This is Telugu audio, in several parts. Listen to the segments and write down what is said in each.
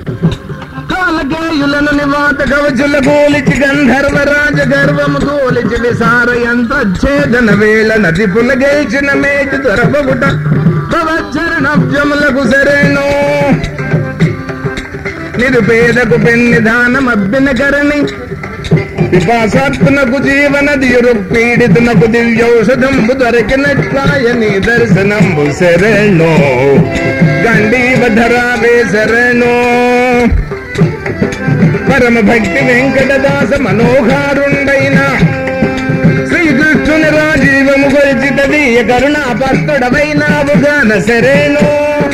కాలకేయులను నివాత కవచుల కూలిచి గంధర్వ రాజ గర్వము కూలిచి విసార యంత్ర ఛేదన వేళ నది పులగేచిన మేటి దొరపగుట ప్రవచరణభ్యములకు సరేను నిరుపేదకు పెన్నిధానం అబ్బిన కరణి పిపాసాత్మకు జీవన దియురు పీడితునకు దివ్యౌషధంబు దొరికినట్లాయ నీ దర్శనంబు శరణు గండీవధరావే శరణు పరమ భక్తి వెంకటదాస మనోహారుండైన శ్రీకృష్ణుని రాజీవము కొలిచి తదీయ కరుణాపస్తుడవైనావుగాన శరేను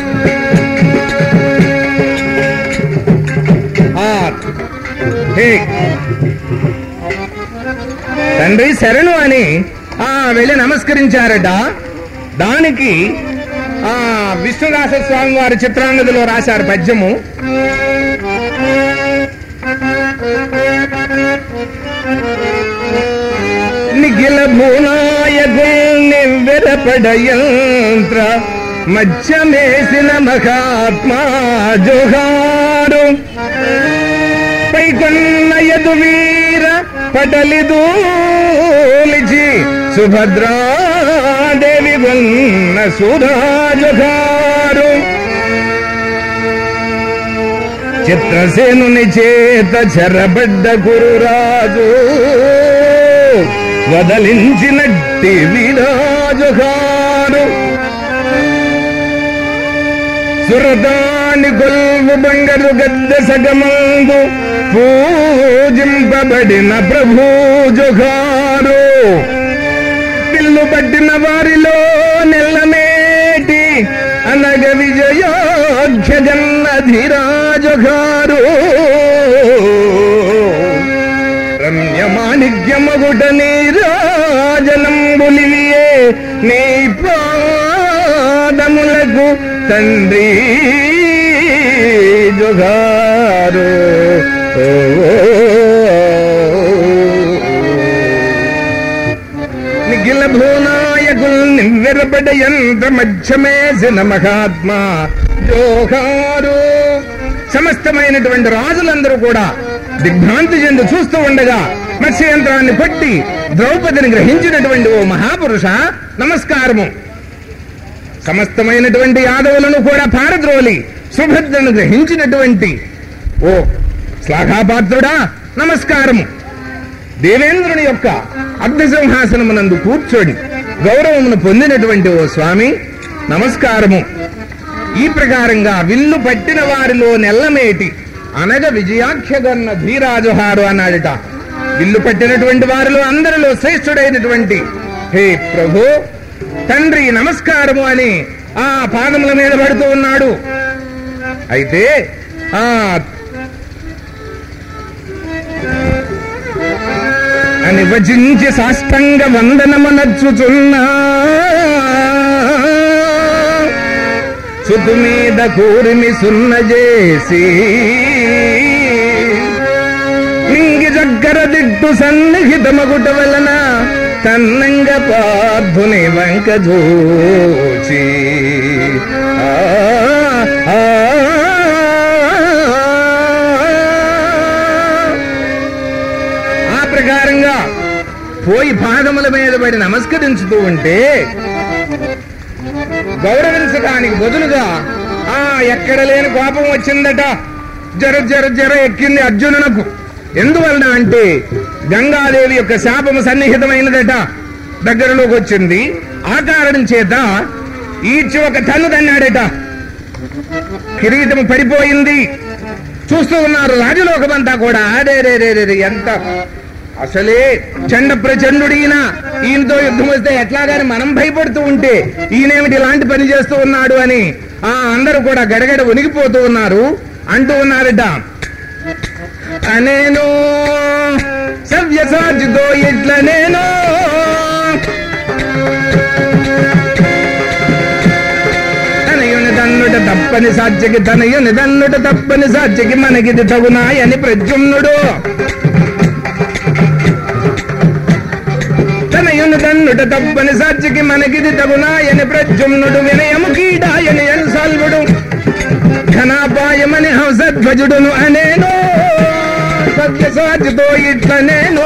ఆ, హే తండ్రి శరణు అని ఆ వెళ్ళి నమస్కరించారట దానికి ఆ విష్ణుదాస స్వామి వారి చిత్రాంగదిలో రాశారు పద్యము నిఖిల భూనాయకుల్ని వెరపడయంత్ర మధ్యమేసిన మహాత్మా జోహారు పైకొన్నయదు వీర పటలిదూలిచి సుభద్రాదేవి గొన్న సుధాజుగారు చిత్రసేనుని చేత చెరబడ్డ గురురాజు వదలించినట్టి విరాజుగారు సురదాని గొల్వు బంగరు గద్ద సగమందు పూజింపబడిన ప్రభూజుగారు పిల్లు పట్టిన వారిలో నెల్లమేటి అనగ విజయోధ్య జన్నధిరాజుగారు రమ్యమాణిక్యమగుట నీరాజనంబులివియే నీ పాదములకు తండ్రి జుగారు నిఖిల భూనాయకుల్ నివ్వెరపడ యంత్ర మధ్యమేసిన మహాత్మా జోహారు సమస్తమైనటువంటి రాజులందరూ కూడా దిగ్భ్రాంతి చెంది చూస్తూ ఉండగా మత్స్యయంత్రాన్ని కొట్టి ద్రౌపదిని గ్రహించినటువంటి ఓ మహాపురుష నమస్కారము సమస్తమైనటువంటి యాదవులను కూడా పారద్రోలి సుభద్రను గ్రహించినటువంటి ఓ శ్లాఘాపాత్రుడా నమస్కారము దేవేంద్రుని యొక్క అగ్నిసింహాసనమునందు కూర్చొని గౌరవమును పొందినటువంటి ఓ స్వామి నమస్కారము ఈ ప్రకారంగా విల్లు పట్టిన వారిలో నెల్లమేటి అనగ విజయాఖ్యగన్న ధీరాజుహారు అన్నాడట విల్లు పట్టినటువంటి వారిలో అందరిలో శ్రేష్ఠుడైనటువంటి హే ప్రభు తండ్రి నమస్కారము అని ఆ పాదముల మీద పడుతూ ఉన్నాడు అయితే ఆ అని వచించి సాష్టంగ వందనమనచ్చుచున్నా సుతు మీద కూరిమి సున్న చేసి నింగి దగ్గర దిట్టు సన్నిహితమగుట వలన తన్నంగ పార్థుని వంక చూచి ఆ, ఆ, ఆ ప్రకారంగా పోయి పాదముల మీద పడి నమస్కరించుతూ ఉంటే గౌరవించడానికి బదులుగా ఆ ఎక్కడ లేని కోపం వచ్చిందట జర జర జర ఎక్కింది అర్జునునకు ఎందువలన అంటే గంగాదేవి యొక్క శాపము సన్నిహితమైనదట దగ్గరలోకి వచ్చింది ఆ కారణం చేత ఈడ్చి ఒక తన్ను తన్నాడట కిరీటము పడిపోయింది చూస్తూ ఉన్నారు రాజలోకమంతా కూడా అరే రే రే రే రే, ఎంత అసలే చండ ప్రచండుడీన ఈయనతో యుద్ధం వస్తే ఎట్లాగాని మనం భయపడుతూ ఉంటే ఈయనేమిటి ఇలాంటి పని చేస్తూ ఉన్నాడు అని ఆ అందరూ కూడా గడగడ ఉనికిపోతూ ఉన్నారు అంటూ ఉన్నారట అనేను సవ్యసాచితో ఇట్ల నేను తనయుని దన్నుట తప్పని సాధ్యకి తనయుని దన్నుట తప్పని సాధ్యకి మనకిది తగునాయని ప్రద్యుమ్నుడు తనయుని దన్నుట తప్పని సాధ్యకి మనకిది తగునాయని ప్రద్యుమ్నుడు వినయము కీడాయని ఎన్సల్వుడు ఘనాపాయమని హంసధ్వజుడును అనేను సత్యసాచితో ఇట్ల నేను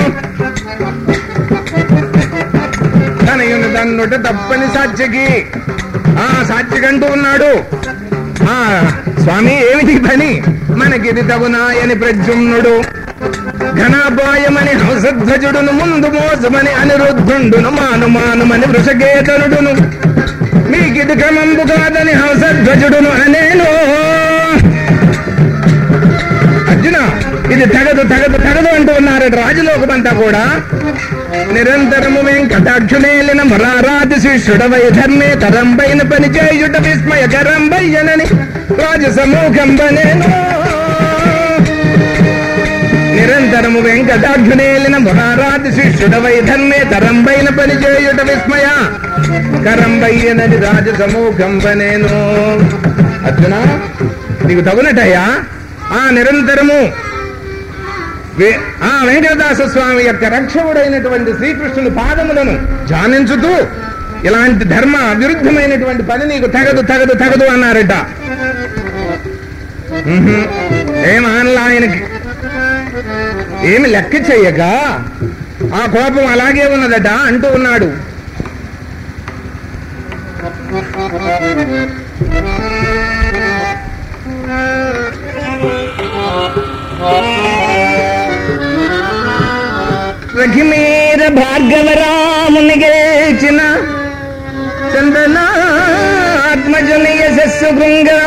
తనయును దన్నుట తప్పని సాక్షికి ఆ సాక్షికంటూ ఉన్నాడు ఆ స్వామి ఏమిటి పని మనకిది తగునాయని ప్రద్యుమ్నుడు ఘనాపాయమని హంసధ్వజుడును ముందు మోసమని అనిరుద్ధుండును మాను మానుమని వృషకేతనుడును మీకిది క్రమంబు కాదని హంసధ్వజుడును అనేను అర్జున ఇది తగదు తగదు తగదు అంటూ ఉన్నారు రాజలోకమంతా కూడా నిరంతరము వెంకటాక్షునేలిన మరారాజు శిష్యుడవై ధర్మే తరంబైన పని చేయుట విస్మయకరంబయ్యనని రాజ సమూహం బనేను నిరంతరము వెంకటాక్షునేలిన మహారాజు శిష్యుడవై ధర్మే తరంబైన పని చేయుట విస్మయ కరంబయ్యనని రాజ సమూహం బనేను అర్జున నీకు తగునటయ్యా ఆ నిరంతరము వే- ఆ వెంకటదాస స్వామి యొక్క రక్షకుడైనటువంటి శ్రీకృష్ణుని పాదములను ధ్యానించుతూ ఇలాంటి ధర్మ విరుద్ధమైనటువంటి పని నీకు తగదు తగదు తగదు అన్నారట ఉహుం. ఏం అనలా ఆయనకి ఏమి లెక్క చెయ్యక ఆ కోపం అలాగే ఉన్నదట అంటూ ఉన్నాడు రఘుమీర భార్గవరాముని గేచిన చందనాత్మజుని యశస్సు గృంగా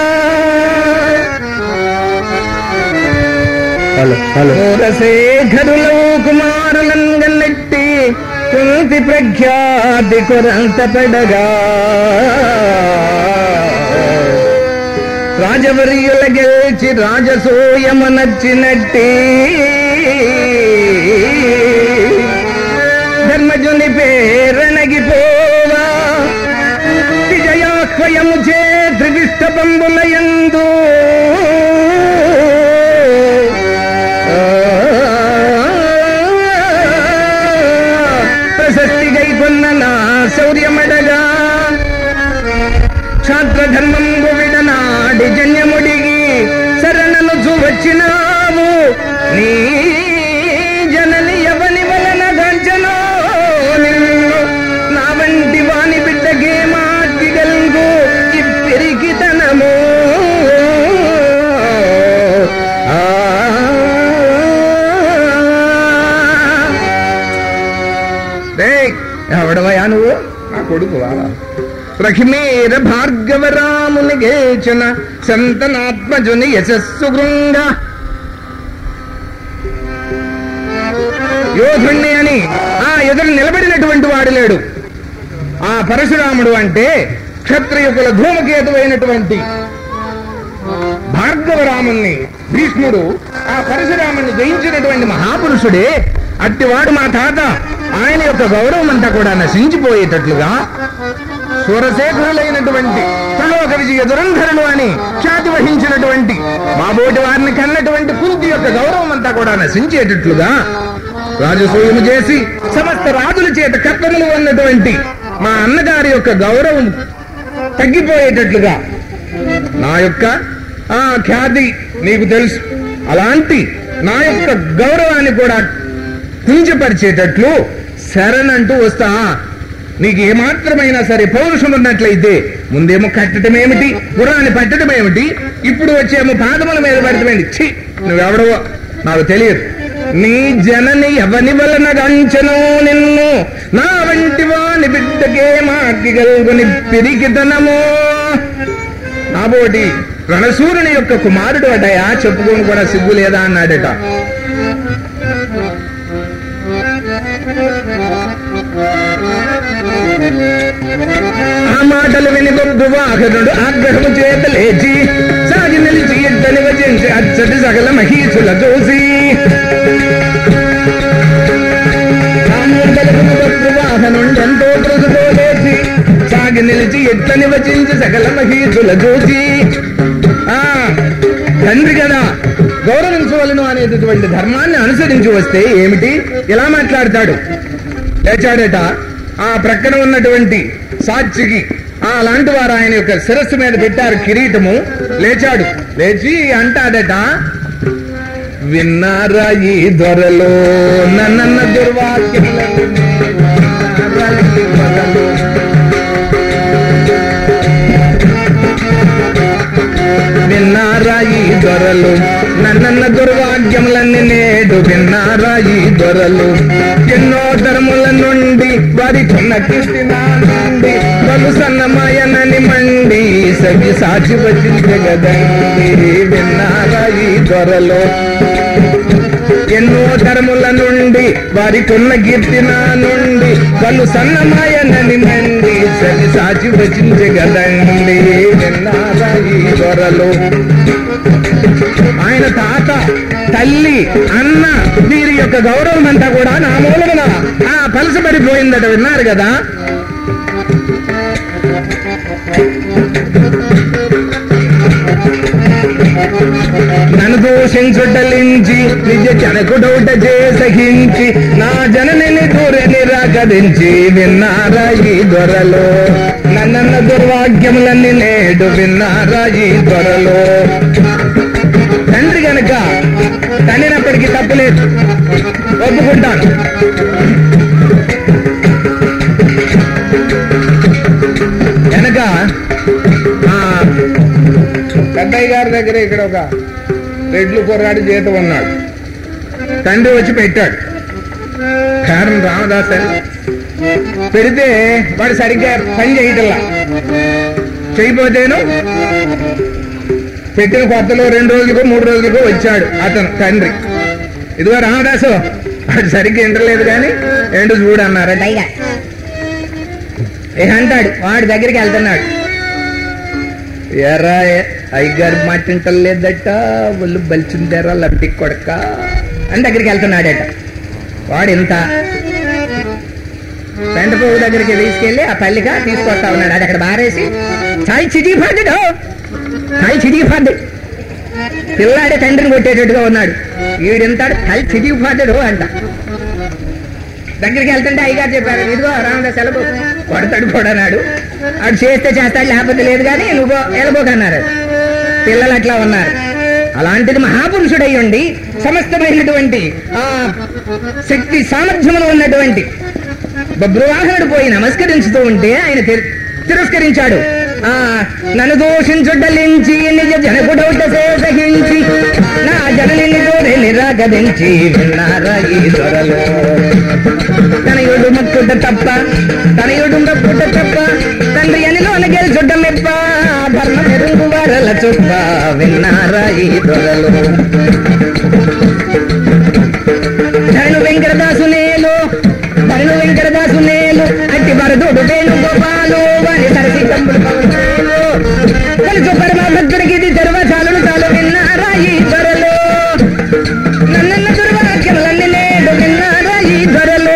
శేఖరులు కుమారులంగనెట్టి కుంతి ప్రఖ్యాతి కొరంత పడగా రాజవర్యుల గెలిచి రాజసూయమునచ్చినట్టి ధర్మజుని పేరణగిపోవా విజయాహ్వయము చే త్రివిష్టపంబులయందు ప్రశస్తి గైకొన్న నా శౌర్యమడగా క్షాత్రధర్మంబు విడనాడి జన్యముడిగి శరణను వచ్చినావు నీ జనని ఎవని వలన గంచనో నిన్ను నా వంటి వాని బిడ్డకే మార్చిగల్గు ఇప్పిరికితనము ఆ రేయ్, ఎవడవయ్యా నువ్వు నా కొడుకువా రహిమేర భార్గవరాముని గేచన సంతనాత్మజుని యశస్సు గృంగ యోధుణ్ణి అని ఆ ఎదురు నిలబడినటువంటి వాడు లేడు ఆ పరశురాముడు అంటే క్షత్రియుకుల ధూమకేతు అయినటువంటి భార్గవరాముణ్ణి భీష్ముడు ఆ పరశురాముణ్ణి జయించినటువంటి మహాపురుషుడే అట్టివాడు మా తాత ఆయన యొక్క గౌరవం అంతా కూడా నశించిపోయేటట్లుగా సురశేఖరులైనటువంటి త్రిలోక విజయ దురంధరులు అని ఖ్యాతి వహించినటువంటి మా బోటి వారిని కన్నటువంటి కుంతి యొక్క గౌరవం అంతా కూడా నశించేటట్లుగా రాజసూయము చేసి సమస్త రాజుల చేత కర్తములు ఉన్నటువంటి మా అన్నగారి యొక్క గౌరవం తగ్గిపోయేటట్లుగా నా యొక్క ఆ ఖ్యాతి నీకు తెలుసు అలాంటి నా యొక్క గౌరవాన్ని కూడా కించపరిచేటట్లు శరణంటూ వస్తా నీకు ఏమాత్రమైనా సరే పౌరుషం ఉన్నట్లయితే ముందేమో కట్టడం ఏమిటి గుర్రాన్ని పట్టడం ఏమిటి ఇప్పుడు వచ్చేమో పాదముల మీద పడటమేంటి ఛీ నువ్వెవడవో నాకు తెలియదు నీ జనని ఎవని వలన గంచను నిన్ను నా వంటి వాని బిడ్డకే మాకిగల్గుని పిరికితనము నాబోటి రణసూరుని యొక్క కుమారుడు అటయా చెప్పుకొని కూడా సిగ్గు లేదా అన్నాడట ఆ మాటలు విని గొప్ప వాహనుడు ఆగ్రహము చేత లేచి సాగి నిలిచి ఇద్దని వచించి అచ్చటి సకల మహీసుల చూసి ఆ మాటలు విని గొప్ప వాహనుడు ఎంతో త్రుసుతో లేచి సాగి నిలిచి ఎట్లని వచించి సకల మహీసుల చూసి ఆ తండ్రి కదా గౌరవించవలను అనేటటువంటి ధర్మాన్ని అనుసరించి వస్తే ఏమిటి ఇలా మాట్లాడతాడు లేచాడట ఆ ప్రక్కన ఉన్నటువంటి సాక్షికి ఆ అలాంటి వారు ఆయన యొక్క శిరస్సు మీద పెట్టారు కిరీటము లేచాడు లేచి అంటాడట విన్నారా ఈ దొరలో నన్న దుర్వాక్యములను విన్నారా ఈ దొరలో? విన్నారా ఈ దొరలు నన్నన్న దుర్వాక్యములన్నీ నేడు విన్నారా ఈ దొరలు ఎన్నో ధర్ముల నుండి వారి కొన్న కీర్తిన నుండి బలు సన్నమాయనని మండి సవి సాక్షి వచ్చించగదండి విన్నారా ఈ దొరలు ఎన్నో ధర్ముల నుండి వారి కొన్న కీర్తిన నుండి వాళ్ళు సన్నమాయనని మండి సరి సాచి వచించగదండి విన్నారా ఈ దొరలు ఆయన తాత తల్లి అన్న వీరి యొక్క గౌరవం అంతా కూడా నా మూలమున ఆ పలసపడిపోయిందట విన్నారు కదా నన్ను దూషించుటలించి నిజ జనకుడౌట చేసహించి నా జననిని దూర నిరాకరించి విన్నారా ఈ దొరలో నన్నన్న దుర్వాక్యములన్నీ నేడు విన్నారా ఈ దొరలో తండ్రి గనక తండ్రినప్పటికీ తప్పులేదు ఒప్పుకుంటాను వెనక ఆ, పెద్దయ్య గారి దగ్గర ఇక్కడ ఒక రెడ్లు కుర్రాడు జీతం ఉన్నాడు తండ్రి వచ్చి పెట్టాడు కారణం రామదాస్ అని పెడితే వాడు సరిగ్గా పని చేయటల్లా చేయపోతేను పెట్టిన కొత్తలో రెండు రోజులకో మూడు రోజులకో వచ్చాడు అతను తండ్రి ఇదిగో రామదాసు వాడు సరిగ్గా ఇంటలేదు కానీ ఏంటో చూడు అన్నారట పైగా ఏ అంటాడు వాడి దగ్గరికి వెళ్తున్నాడు ఎరా అయ్యగారు మాటింటలేదట ఒళ్ళు బలిచిందారా లంటి కొడక అని దగ్గరికి వెళ్తున్నాడట వాడు ఇంత పెంట పువ్వు దగ్గరికి తీసుకెళ్లి ఆ పల్లిక తీసుకొస్తా ఉన్నాడు అది అక్కడ బారేసి చాయ్ చిటికి పడ్డాడు చాయ్ చిటికి పడ్డాడు పిల్లాడే తండ్రిని కొట్టేటట్టుగా ఉన్నాడు ఈడింతాడు తల్లి చిటికి పడ్డాడు అంట దగ్గరికి వెళ్తుంటే అయ్యగారు చెప్పారు ఇదిగో రామదాస్ ఎలబో కొడతాడు కొడనాడు ఆడు చేస్తే చేస్తాడు లేకపోతే లేదు కానీ నువ్వు ఎలబోకన్నారు పిల్లలు అట్లా ఉన్నారు అలాంటిది మహాపురుషుడై ఉండి సమస్తమైనటువంటి ఆ శక్తి సామర్థ్యములు ఉన్నటువంటి బబ్రువాహనుడు పోయి నమస్కరించుతూ ఉంటే ఆయన తిర- తిరస్కరించాడు ఆ నన్ను దూషించుడలించి నిజ జనకుడౌట సహించి నా జనని దూరే నిరాకరించి విన్నారా ఈ దొరలో తనయుడు మక్కుట తప్ప తనయుడు మక్కుట తప్ప తండ్రి అనిలోన గెలుచుట మెప్ప ధర్మ మెరుగు వరల చుప్ప విన్నారా ఈ దొరలు ధరణు వెంకటదాసు నేలు ధరణు వెంకటదాసు నేలు అట్టి వరదుడు వేణు గోపాలు వారి సరసి కంబులు పవనాలు కలుసు పరమ భక్తుడికి ఇది చాలును చాలు విన్నారా ఈ దొరలు నన్నన్న దుర్వాక్యములన్నీ నేడు విన్నారా ఈ దొరలు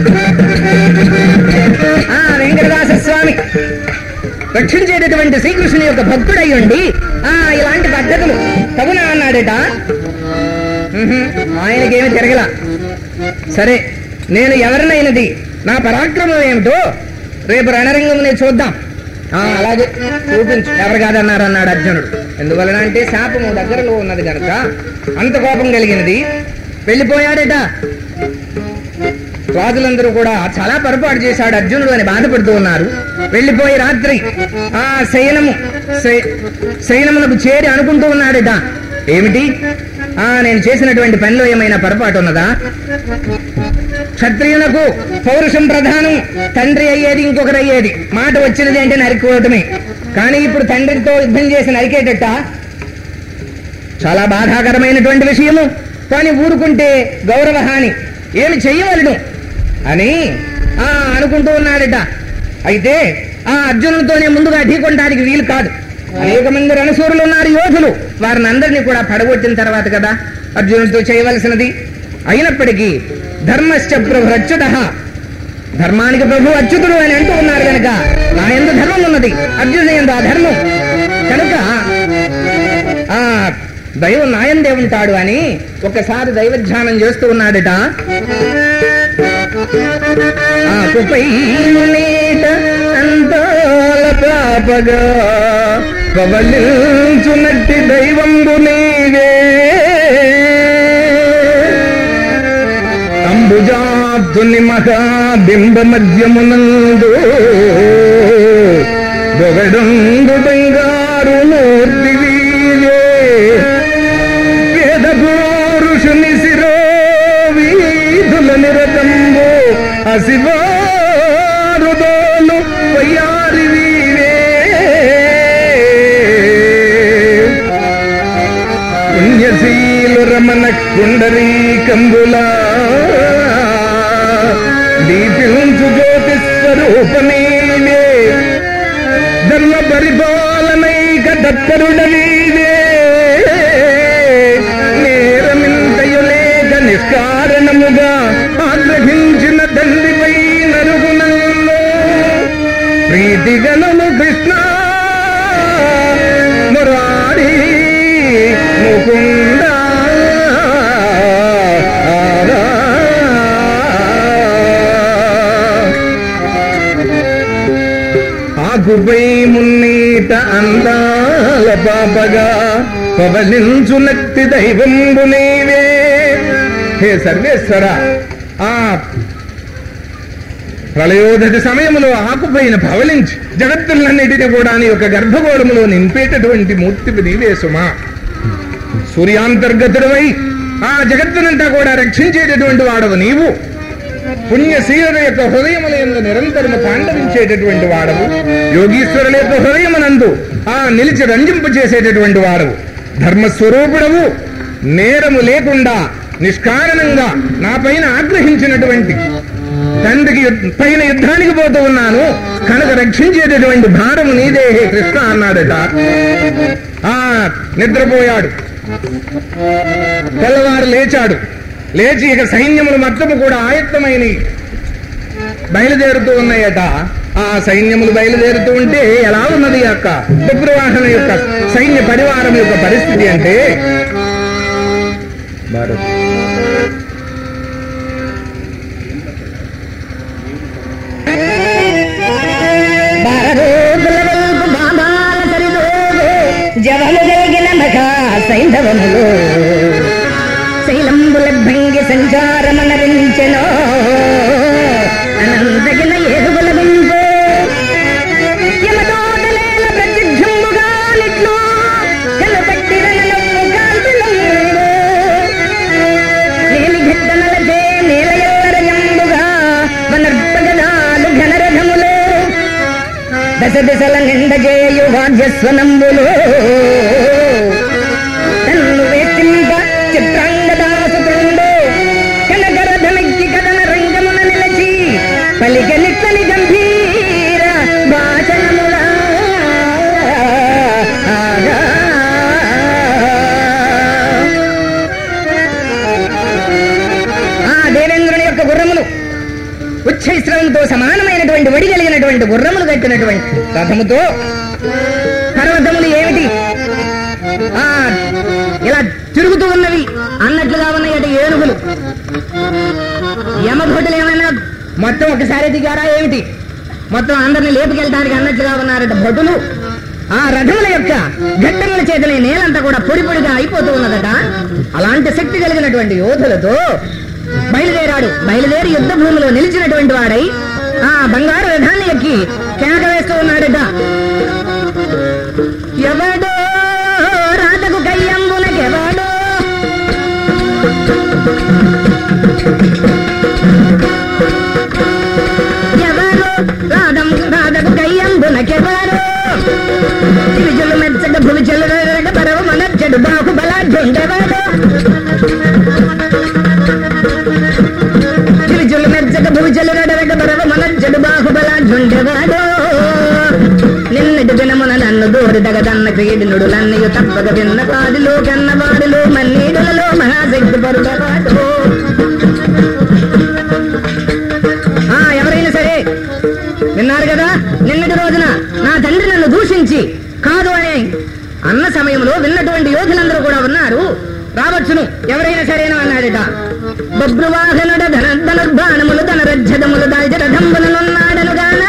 ఆ వెంకటదాస స్వామి రక్షించేటటువంటి శ్రీకృష్ణుని యొక్క భక్తుడై ఉండి ఆ ఇలాంటి పద్ధతులు తగునా అన్నాడట ఉహుం, ఆయనకేమి తిరగల సరే నేను ఎవరినైనది నా పరాక్రమం ఏమిటో రేపు రణరంగంలో చూద్దాం ఆ అలాగే చూపించు ఎవరు కాదన్నారు అన్నాడు అర్జునుడు ఎందువలన అంటే శాపము దగ్గరలో ఉన్నది కనుక అంత కోపం కలిగినది వెళ్ళిపోయాడట రాజులందరూ కూడా చాలా పొరపాటు చేశాడు అర్జునుడు అని బాధపడుతూ ఉన్నారు వెళ్ళిపోయి రాత్రి ఆ శయనము శయ- శయనమునకు చేరి అనుకుంటూ ఉన్నాడట ఏమిటి ఆ నేను చేసినటువంటి పనిలో ఏమైనా పొరపాటు ఉన్నదా క్షత్రియులకు పౌరుషం ప్రధానం తండ్రి అయ్యేది ఇంకొకరు అయ్యేది మాట వచ్చినది అంటే నరుకోవటమే కానీ ఇప్పుడు తండ్రితో యుద్ధం చేసి నరికేటట్ట చాలా బాధాకరమైనటువంటి విషయము కానీ ఊరుకుంటే గౌరవ హాని ఏమి చెయ్యవలను అని ఆ అనుకుంటూ ఉన్నాడట అయితే ఆ అర్జునుడితోనే ముందుగా ఢీకొనడానికి వీలు కాదు అనేక మంది రణసూరులు ఉన్నారు యోధులు వారిని అందరినీ కూడా పడగొట్టిన తర్వాత కదా అర్జునుడితో చేయవలసినది అయినప్పటికీ ధర్మశ్చ ప్రభు అచ్యుత ధర్మానికి ప్రభు అచ్యుతుడు అని అంటూ ఉన్నారు కనుక నా ఎందు ధర్మం ఉన్నది అర్జునుడు ఎందు ఆ ధర్మం కనుక ఆ దైవం నాయందే ఉంటాడు అని ఒకసారి దైవ ధ్యానం చేస్తూ ఉన్నాడట ఆ కుపై మున్నీట అందాల పాపగా పవలించునట్టి దైవంబు నీవే అంబుజాబ్దుని మహాబింబ మధ్యమునందు బొగడంగు బంగారు మూర్తి వీవే వేద పురుషుని శిరో వీధుల నిరతంబు అశివారుదోలు వయ్యారి వీవే పుణ్యశీలు రమణ కుండరీకంబులా దీపించు జ్యోతి స్వరూపమీవే ధర్మ పరిపాలనైక దత్తరుడవీవే నేరమింతయులేక నిష్కారణముగా ఆగ్రహించిన తండ్రిపై నరుగునంలో ప్రీతిగలము కృష్ణ మురారి ముకుంద ఆకుపై మున్నీట అందాల పాపగా పవలించు నక్తి దైవంబు నీవే హే సర్వేశ్వర ఆ ప్రళయోదతి సమయములో ఆకుపైన పవలించి జగత్తులన్నిటిని కూడా నీ యొక్క గర్భగోళములో నింపేటటువంటి మూర్తివి నీవే సుమా సూర్యాంతర్గతుడవై ఆ జగత్తునంతా కూడా రక్షించేటటువంటి వాడవు నీవు పుణ్యశీలుల యొక్క హృదయములందు నిరంతరము తాండవించేటటువంటి వాడవు యోగీశ్వరుల యొక్క హృదయమునందు ఆ నిలిచి రంజింపు చేసేటటువంటి వాడవు ధర్మస్వరూపుడవు నేరము లేకుండా నిష్కారణంగా నా పైన ఆగ్రహించినటువంటి తండ్రికి యుద్ధ- పైన యుద్ధానికి పోతూ ఉన్నాను కనుక రక్షించేటటువంటి భారము నీదే హే కృష్ణ అన్నాడట ఆ నిద్రపోయాడు తెల్లవారు లేచాడు లేచి ఇక సైన్యములు మొత్తము కూడా ఆయత్తమైన బయలుదేరుతూ ఉన్నాయట ఆ సైన్యములు బయలుదేరుతూ ఉంటే ఎలా ఉన్నది యొక్క బుగ్రవాహన యొక్క సైన్య పరివారం యొక్క పరిస్థితి అంటే భారత్ భారతోపుల వైపు బాబాల సరిదోగు జవము జరిగిన మఖా సైంధవములు శైలంబుల భంగి సంచారమనరించెను అనంతగిన ఏడుగుల గుంపు యమదూతలేల ప్రత్యక్షముగా నిట్లు కలపట్టిరనలము కాంతులందు నేలి ఘట్టనలచే నేల ఎల్లరయంబుగా వనర్పగదాలు ఘనరథములు దశ దిశల నిండజేయు వాద్యస్వనంబులు తన్ను వేచింప చిత్రాంగదాసుతుండు కనకరథమెక్కి కథన రంగమున నిలచి పలిక నిత్తని గంభీర భాషణముల ఆ దేవేంద్రుని యొక్క గుర్రములు ఉచ్చైశ్రవంతో సమానమైనటువంటి వడి కలిగినటువంటి గుర్రములు కట్టినటువంటి రథముతో పర్వతములు ఏమిటి ఆ ఇలా తిరుగుతూ ఉన్నవి అన్నట్లుగా ఉన్నాయట ఏనుగులు యమభటులు ఏమైనా మొత్తం ఒకసారి దిగారా ఏమిటి మొత్తం అందరిని లేపుకెళ్ళడానికి అన్నట్లుగా ఉన్నారట భటులు ఆ రథముల యొక్క ఘట్టముల చేతనే నేలంతా కూడా పొడి పొడిగా అయిపోతూ ఉన్నదట అలాంటి శక్తి కలిగినటువంటి యోధులతో బయలుదేరాడు బయలుదేరి యుద్ధ భూమిలో నిలిచినటువంటి వాడై ఆ బంగారు రథాన్ని ఎక్కి కేక వేస్తూ ఉన్నాడట ఎవడో రాతకు కయ్యంబునకెవడో ఎవరు రాధం రాధకు కయ్యంబునకెవరు విజులు మెచ్చక భువిచలు పరవ మనచ్చడు బాహు బలాఢ్యుండెవడు విజులు మెచ్చక భువిచలు రడరగ పరవ మనచ్చడు బాహు బలాఢ్యుండెవడు నిన్నటి దినమున నన్ను దూరిదగ తన్న క్రీడినుడు నన్నయు తప్పక విన్న కాదిలో కన్న వారిలో మన్నీడులలో మహాశక్తి పరుడవాడు ఆ ఎవరైనా సరే విన్నారు కదా నిన్నటి రోజున నా తండ్రి నన్ను దూషించి కాదు అని అన్న సమయంలో విన్నటువంటి యోధులందరూ కూడా ఉన్నారు రావచ్చును ఎవరైనా సరేనా అన్నాడట బొబ్రువాహనుడ ధన ధనుర్బాణములు ధన రజ్జదములు దాల్చి రథంబులనున్నాడను గాన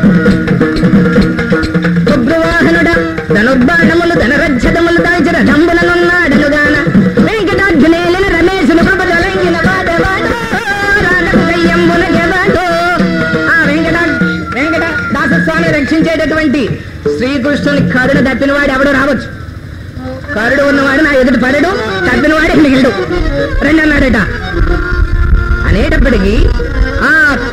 బొబ్రువాహనుడ ధనుర్బాణములు ధన రజ్జదములు దాల్చి రథంబులనున్నాడను గాన వెంకటార్జునేలిన రమేశులు కృప తొలగిన వాడవాడు రాగయ్యంబున గెవాడు ఆ వెంకట వెంకట దాసస్వామి రక్షించేటటువంటి శ్రీకృష్ణుని కరుణ తప్పిన వాడు ఎవడు రావచ్చు కరుడు ఉన్నవాడు నా ఎదుటి పడడు తప్పిన వాడే మిగిలడు రెండు అన్నాడట అనేటప్పటికీ ఆ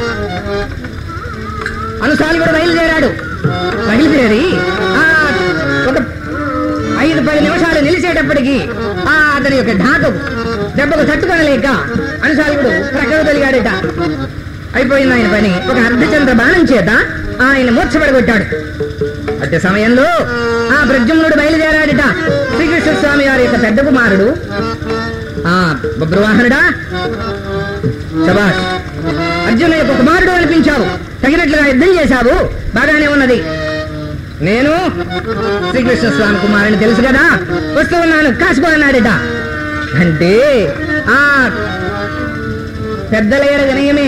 అనుసారి కూడా బయలుదేరాడు బయలుదేరి ఆ ఒక ఐదు పది నిమిషాలు నిలిచేటప్పటికి ఆ అతని యొక్క ఢాకు దెబ్బకు తట్టుకొనలేక అనుసారికుడు ప్రక్కకు తొలిగాడట అయిపోయింది ఆయన పని ఒక అర్ధచంద్ర బాణం చేత ఆయన మూర్ఛపడగొట్టాడు అదే సమయంలో ఆ ప్రద్యుమ్నుడు బయలుదేరాడట శ్రీకృష్ణ స్వామి వారి యొక్క పెద్ద కుమారుడు ఆ బబ్రువాహనుడా శబాష్ అర్జున యొక్క కుమారుడు అనిపించావు తగినట్లుగా యుద్ధం చేశావు బాగానే ఉన్నది నేను శ్రీకృష్ణ స్వామి కుమారుని తెలుసు కదా వస్తూ ఉన్నాను కాసుకో అన్నాడట అంటే ఆ పెద్దల ఏడ వినయమే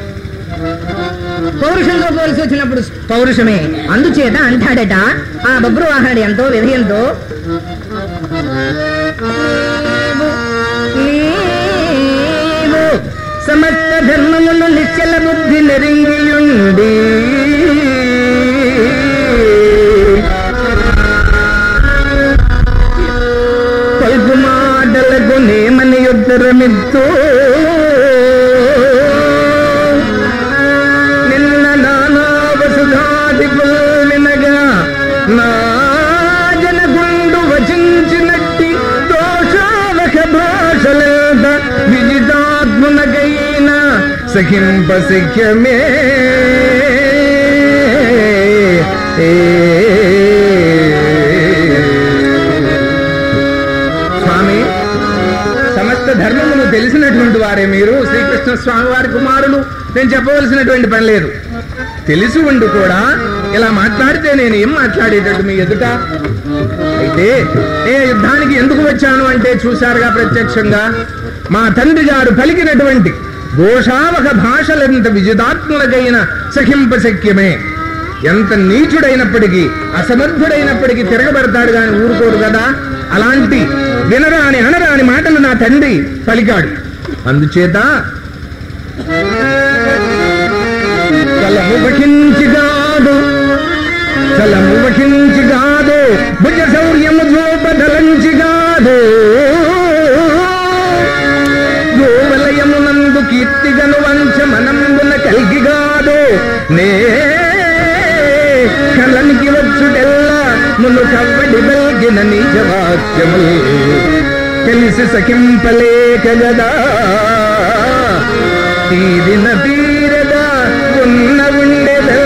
పౌరుషంతో పోలిసి వచ్చినప్పుడు పౌరుషమే అందుచేత అంటాడట ఆ బబ్రువాహనుడు ఎంతో విధయంతో నీవు సమస్త ధర్మములు నిశ్చల బుద్ధి నెరింగియుండి పలుకు మాటలకు నేమని ఉత్తరమిత్తూ నిన్న నానా వసుధాదిపుల్ వినగా నా జనగుండు వచించినట్టి దోషాలక భాషలంత విజితాత్మునకైన సఖింప శక్యమే స్వామి సమస్త ధర్మమును తెలిసినటువంటి వారే మీరు శ్రీకృష్ణ స్వామి వారి కుమారులు నేను చెప్పవలసినటువంటి పని లేదు తెలిసి ఉండి కూడా ఇలా మాట్లాడితే నేను ఏం మాట్లాడేటట్టు మీ ఎదుట అయితే ఏ యుద్ధానికి ఎందుకు వచ్చాను అంటే చూశారుగా ప్రత్యక్షంగా మా తండ్రి గారు పలికినటువంటి ఘోషావక భాషలెంత విజితాత్ములకైన సఖింప శక్యమే ఎంత నీచుడైనప్పటికీ అసమర్థుడైనప్పటికీ తిరగబడతాడు గాని ఊరుకోడు కదా అలాంటి వినరాని అనరాని మాటలు నా తండ్రి పలికాడు అందుచేత కలము వహించిగాడు కలము వహించిగాడు భుజ శౌర్యము చూపదలంచిగాడు గోవలయమునందు కీర్తిగను వంశమనందున కలిగిగాడు నే కలనికి వచ్చుటెల్లా మును కవ్వడి బల్గిన నిజవాక్యము తెలిసి సఖింపలేక గదా తీరిన తీరదా ఉన్న ఉండెదా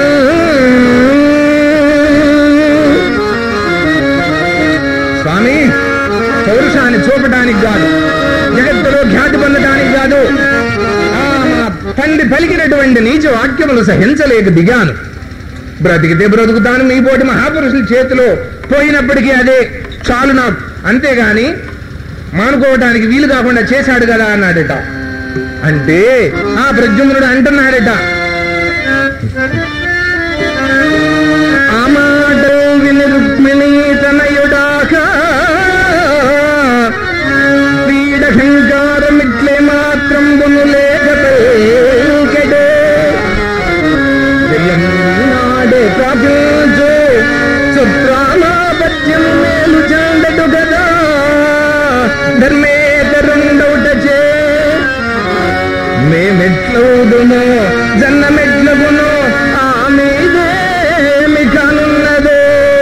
స్వామి పౌరుషాన్ని చూపడానికి కాదు జగత్తులో ఖ్యాతి పొందడానికి కాదు ఆ మా తండ్రి పలికినటువంటి నీచ వాక్యములు సహించలేక దిగాను బ్రతికితే బ్రతుకుతాను మీ పోటీ మహాపురుషుల చేతిలో పోయినప్పటికీ అదే చాలు నాకు అంతేగాని మానుకోవటానికి వీలు కాకుండా చేశాడు కదా అన్నాడట అంటే ఆ ప్రద్యుమ్నుడు అంటున్నాడట ఆ మాటలు విని రుక్మిణి తనయుడాక వీడహంకారమిట్లే మాత్రం లేకటే నాడే ప్రాపించు సుప్రామాపత్యం మేలు చాందడు కదా ధర్మేతరుండౌటచే మేమెట్లవుదుమో జన్న మెట్లగును ఆ మీదేమి కానున్నదో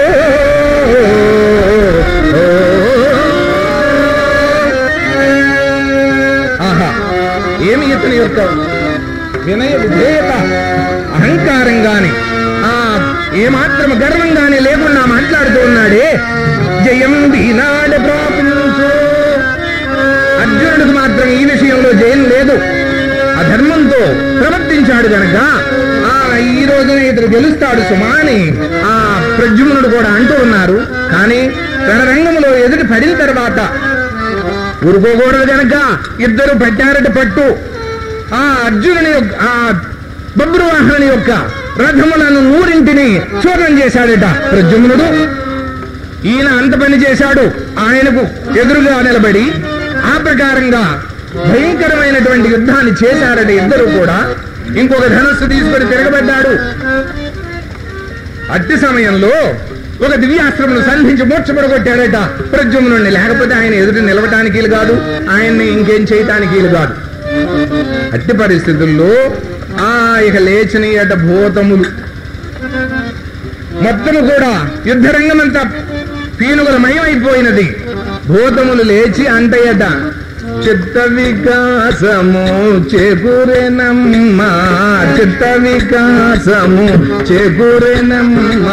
ఆహా ఏమి ఇతని యొక్క వినయ విధేయత అహంకారం గాని ఆ ఏమాత్రం గర్వం గాని లేకుండా మాట్లాడుతూ ఉన్నాడే జయం ఈనాడు ప్రాపించు అర్జునుడికి మాత్రం ఈ విషయంలో జయం లేదు అధర్మంతో ప్రవర్తించాడు గనక ఆ ఈ రోజున ఇతడు గెలుస్తాడు సుమా అని ఆ ప్రద్యుమ్నుడు కూడా అంటూ ఉన్నారు కానీ రణరంగంలో ఎదుటి పడిన తర్వాత ఊరుకోకూడదు గనక ఇద్దరు పట్టారట పట్టు ఆ అర్జునుని యొక్క ఆ బబ్రువాహనుని యొక్క రథములను నూరింటిని చూర్ణం చేశాడట ప్రద్యుమ్నుడు ఈయన అంత పని చేశాడు ఆయనకు ఎదురుగా నిలబడి ఆ ప్రకారంగా భయంకరమైనటువంటి యుద్ధాన్ని చేశారట ఇద్దరు కూడా ఇంకొక ధనస్సు తీసుకొని తిరగబడ్డాడు అట్టి సమయంలో ఒక దివ్యాస్త్రమును సంధించి మోక్షపడగొట్టాడట ప్రద్యుమ్నుడిని లేకపోతే ఆయన ఎదుటి నిలవటానికి వీలు కాదు ఆయన్ని ఇంకేం చేయటానికి వీలు కాదు అట్టి పరిస్థితుల్లో ఆ ఇక లేచినయట భూతములు మొత్తము కూడా యుద్ధరంగమంతా పీనుగల మయమైపోయినది భూతములు లేచి అంటయట చిత్త వికాసము చేకూరెనమ్మా చిత్త వికాసము చేకూరెనమ్మా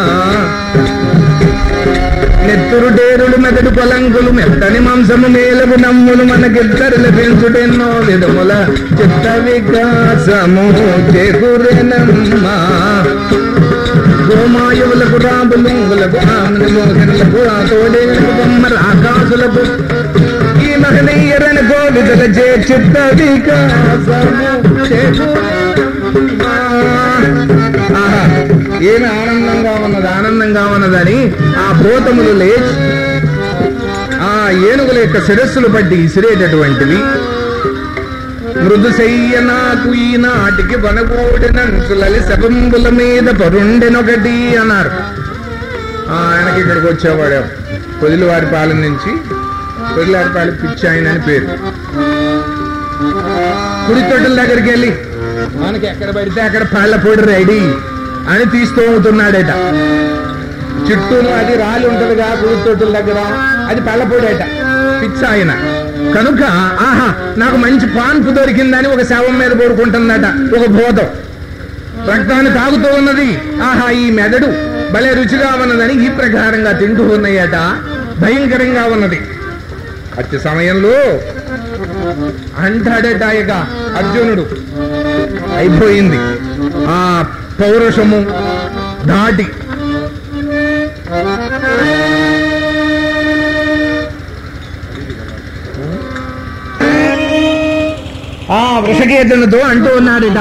నెత్తురు డేరులు మెదడు పలంకులు మెత్తని మాంసము మేలగు నమ్ములు మనకిద్దరు లభించుటెన్నో విధముల చిత్త వికాసము చేకూరెనమ్మా గోమాయువులకు రాబులుంగులకు ఆమెను మోహనులకు ఆ తోడేలకు బొమ్మల ఆకాశులకు ఈ మహనీయరని గోవిదల చే చిత్త వికాసము చేకూరెనమ్మా. ఆహా, ఏమి ఆనందంగా ఉన్నది ఆనందంగా ఉన్నదని ఆ భూతములు లేచి ఆ ఏనుగుల యొక్క శిరస్సులు పట్టి ఇసిరేటటువంటివి మృదు నాకు ఈనాటికి వనగూడినంచులలి శబంబుల మీద పరుండెనొకటి అన్నారు ఆ, ఆయనకి ఇక్కడికి వచ్చేవాడు పొదిలివారి పాలెం నుంచి పొదిలివారి పాలెం పిచ్చి ఆయన అని పేరు కుడి తొట్టల దగ్గరికి వెళ్ళి మనకి ఎక్కడ పడితే అక్కడ పాళ్ళ పొడి రెడీ అని తీస్తూ ఉంటున్నాడట చుట్టూను అది రాలి ఉంటదిగా కుడి తొట్టుల దగ్గర అది పళ్ళపొడేట పిచ్చ ఆయన కనుక ఆహా నాకు మంచి పాన్పు దొరికిందని ఒక శవం మీద పడుకుంటుందట ఒక భూతం రక్తాన్ని తాగుతూ ఉన్నది ఆహా ఈ మెదడు భలే రుచిగా ఉన్నదని ఈ ప్రకారంగా తింటూ ఉన్నాయట భయంకరంగా ఉన్నది అతి సమయంలో అంటాడట ఇక అర్జునుడు అయిపోయింది ఆ పౌరుషము దాటి ఆ వృషకేతునితో అంటూ ఉన్నాడట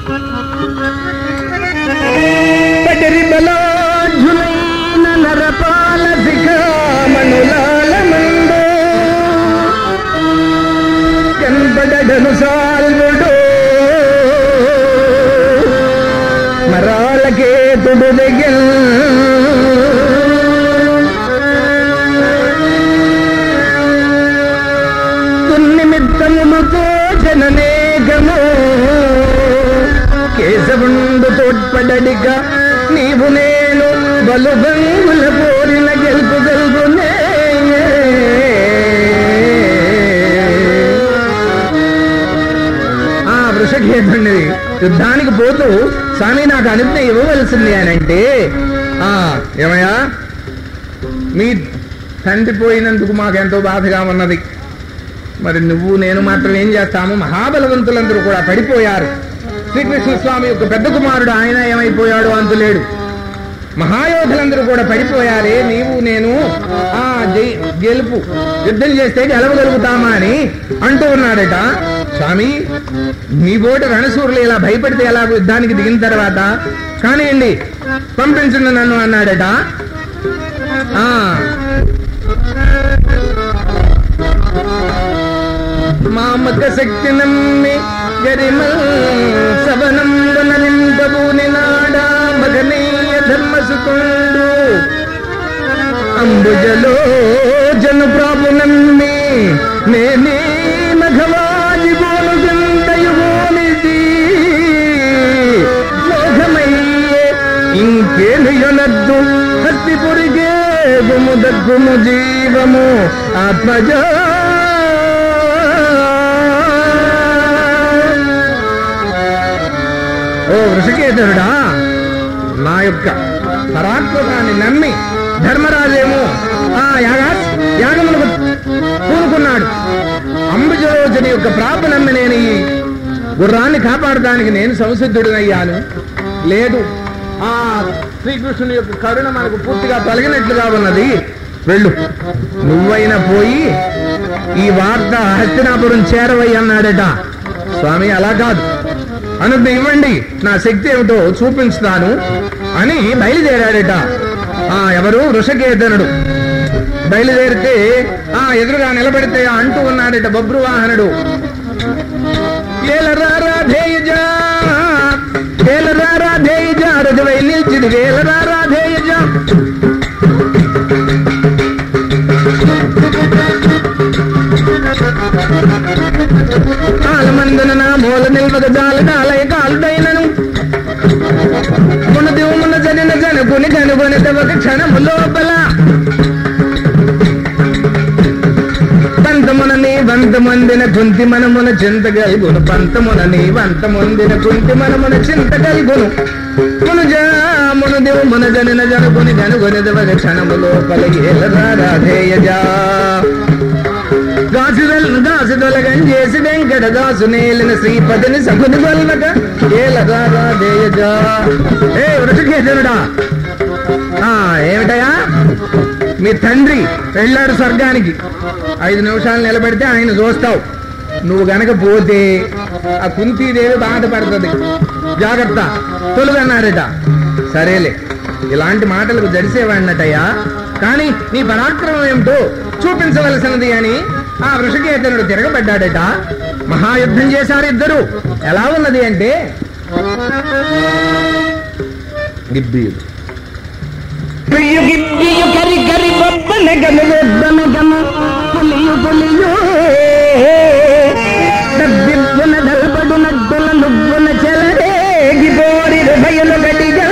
పటరి బలాఢ్యులైన నరపాల శిఖామణులాల మందు కనపడను సాల్వుడు మరాలకేతుడు దగ్గర తున్నిమిత్తములతో జననేకము కేశవుండు తోడ్పడడిక నీవు నేను బలుబంగుల పోరిన గెలుపు గెలుపునే ఆ వృషకేతుడిని యుద్ధానికి పోతూ స్వామి నాకు అనుజ్ఞ ఇవ్వవలసింది అని అంటే ఆ ఏమయ్యా మీ తండ్రి పోయినందుకు మాకెంతో బాధగా ఉన్నది మరి నువ్వు నేను మాత్రం ఏం చేస్తాము మహాబలవంతులందరూ కూడా పడిపోయారు శ్రీకృష్ణ స్వామి యొక్క పెద్ద కుమారుడు ఆయన ఏమైపోయాడు అంతులేడు మహాయోధులందరూ కూడా పడిపోయారే నీవు నేను ఆ జై గెలుపు యుద్ధం చేస్తే గెలవగలుగుతామా అని అంటూ ఉన్నాడట స్వామి మీ బోటి రణసూరులు ఇలా భయపడితే ఎలా యుద్ధానికి దిగిన తర్వాత కానివ్వండి పంపించండి నన్ను అన్నాడట ఆ మామక శక్తి నమ్మి గరిమల్ సవనం వనలింపబూని నాడా మగనీయ ధర్మసుకుండు అంబుజలో జను ప్రాపు నమ్మి నేనే మఘవాజి గోను జంతయుగోనిది మోఘమయ్యే ఇంకేనుయొనద్దు హస్తిపురిగే గుము దగ్గుము జీవము ఆత్మజా ఓ వృషకేతనుడా నా యొక్క పరాత్మకాన్ని నమ్మి ధర్మరాజేమో ఆ యాగా యాగములకు పూనుకున్నాడు అంబుజరోజుని యొక్క ప్రాప నమ్మి నేను ఈ గుర్రాన్ని కాపాడడానికి నేను సంసిద్ధుడినయ్యాను లేదు ఆ శ్రీకృష్ణుని యొక్క కరుణ మనకు పూర్తిగా తొలగినట్లుగా ఉన్నది వెళ్ళు నువ్వైనా పోయి ఈ వార్త హస్తినాపురం చేరవయ్య అన్నాడట స్వామి అలా కాదు అనుజ్ఞ ఇవ్వండి నా శక్తి ఏమిటో చూపించుతాను అని బయలుదేరాడట ఆ ఎవరు ఋషకేతనుడు బయలుదేరితే ఆ ఎదురుగా నిలబడితే అంటూ ఉన్నాడట బబ్రువాహనుడు ఏలరాధేయజ ఏలరాధేయజ రజవై నిల్చిది వేలరాధేయజ కాలమందున నా మూల నిల్వక జాలడాలయ కాలుడైనను మునదేవుమున జనిన జనకుని కనుగొని ఒక క్షణము లోపల పంతమునని వంతమందిన కుంతి మనమున చింత గల్గును పంతమునని వంతమందిన కుంతి మనమున చింత గల్గును మునుజ మునుదేవు మున జనిన జనకుని కనుగొని ఒక క్షణము లోపల ఏలరాధేయజా దాసుదల్ దాసుదొలగం చేసి వెంకట దాసు నేలిన శ్రీపతిని సకుని గొల్వక ఏలరాధేయజా ఏ వృషకేతనుడా ఆ ఏమిటయా మీ తండ్రి వెళ్ళాడు స్వర్గానికి ఐదు నిమిషాలు నిలబెడితే ఆయన చూస్తావు నువ్వు గనక పోతే ఆ కుంతీదేవి బాధపడుతుంది జాగ్రత్త తొలుగన్నాడట సరేలే ఇలాంటి మాటలకు జడిసేవాడినటయ్యా కానీ నీ పరాక్రమం ఏమిటో చూపించవలసినది అని ఆ వృషకేతనుడు తిరగబడ్డాడట మహాయుద్ధం చేశారు ఇద్దరు ఎలా ఉన్నది అంటే గిబ్బీలు పియ్యు గిబ్బియు కరి కరి బొబ్బన గను బొబ్బన గము పులియు పులియు దబ్బిబ్బున దల్బడు నద్దుల నువ్వున చెలరేగి పోరి బయలు గడిగా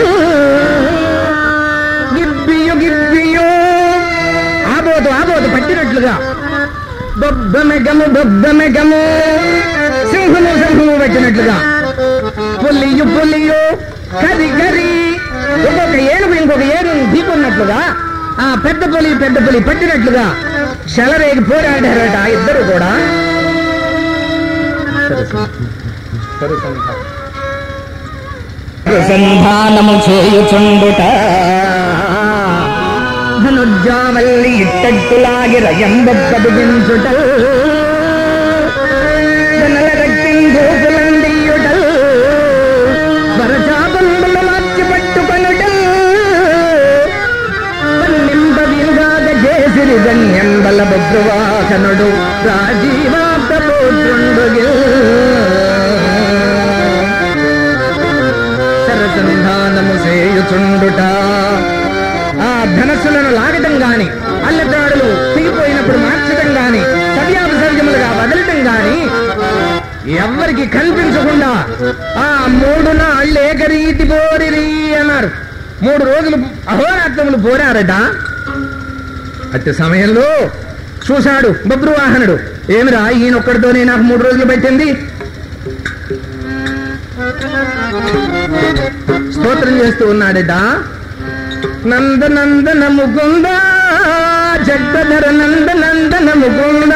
గిబ్బియు గిబ్బియు ఆబోతు ఆబోతు పట్టినట్లుగా బొబ్బమెగము బొబ్బమెగము సింహము సింహము పట్టినట్లుగా పులియు పులియు కరి కరి ఇంకొక ఏనుగు ఇంకొక ఏనుగు ఢీకొన్నట్లుగా ఆ పెద్ద పులి పెద్ద పులి పట్టినట్లుగా శలరేగి పోరాడారట ఆ ఇద్దరు కూడా సంధానము చేయుచుండుట ధనుర్జామల్లి ఇట్టట్టులాగి రయంబొక్కడుగించుట జనల రక్తిందూకులందియుటల్ వరచాపంబులు మార్చి పట్టుకొనుటల్ పన్నెంబ విలుగాగ చేసిరి గణ్యంబల భద్రవాసనుడు రాజీవాప్త పోతుండు సరసంధానము చేయుచుండుట ఆ ధనస్సులను లాగటం గాని అల్లెత్రాడులు తెగిపోయినప్పుడు మార్చటం గాని సవ్యాపసర్యములుగా వదలటం గాని ఎవ్వరికి కనిపించకుండా ఆ మూడు నాళ్ళు ఏకరీతి పోరిరి అన్నారు మూడు రోజులు అహోరాత్రములు పోరారట అట్టి సమయంలో చూశాడు బబ్రువాహనుడు ఏమిరా ఈయనొక్కడితోనే నాకు మూడు రోజులు పెట్టింది స్తోత్రం చేస్తూ ఉన్నాడట నంద నందన ముకుంద జగధర నంద నందన ముకుంద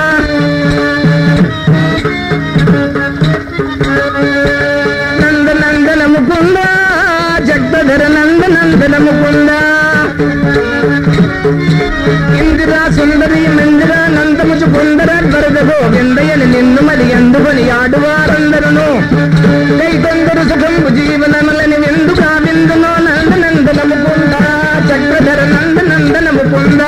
నంద నందన ముకుంద జగధర నంద నందన ముకుంద ఇందిరా సుందరి మందిర నందముచు కొందర వరద గోవిందయని నిన్ను మరి అందుకొని ఆడువారందరును కై కొందరు సుఖంబు జీవనములని ఎందుకు విందునో నంద నందనము పొంద చక్రధర నంద నందనము పొంద